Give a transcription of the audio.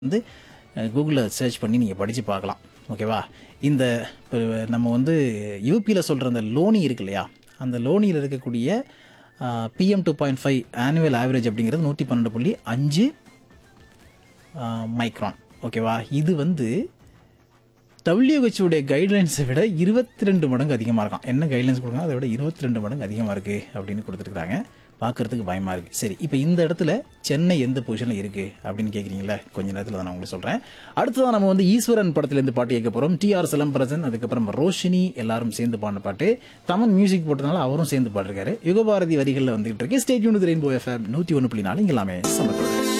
வந்து கூகுளில் சர்ச் பண்ணி நீங்கள் படித்து பார்க்கலாம் ஓகேவா இந்த இப்ப நம்ம வந்து யூபியில் சொல்கிற அந்த லோனி இருக்கு இல்லையா அந்த லோனியில் இருக்கக்கூடிய PM two point five annual average அப்படிங்கிறது நூற்றி பன்னெண்டு புள்ளி அஞ்சு மைக்ரான் ஓகேவா இது வந்து WHO உடைய கைட்லைன்ஸை விட இருபத்தி ரெண்டு மடங்கு அதிகமாக இருக்கான் என்ன கைட்லைன்ஸ் கொடுங்க அதை விட இருபத்தி ரெண்டு மடங்கு அதிகமாக இருக்குது அப்படின்னு கொடுத்துருக்காங்க பார்க்குறதுக்கு பயமாக இருக்குது சரி இப்போ இந்த இடத்துல சென்னை எந்த பொசிஷனில் இருக்குது அப்படின்னு கேட்குறீங்களா கொஞ்ச நேரத்தில் நான் உங்களுக்கு சொல்கிறேன் அடுத்ததான் நம்ம வந்து ஈஸ்வரன் படத்துலேருந்து பாட்டு கேட்க போகிறோம் டிஆர் சிலம்பரசன் அதுக்கப்புறம் ரோஷினி எல்லாரும் சேர்ந்து பாடின பாட்டு தமன் மியூசிக் போட்டதுனால அவரும் சேர்ந்து பாடிருக்காரு யுகபாரதி வரிகளில் வந்துகிட்டு இருக்கு ஸ்டேட் யூனிட் ரெயின்போ எஃப்எம் நூற்றி ஒன்று புள்ளி நாலு இங்கே எல்லாமே சமத்தோடு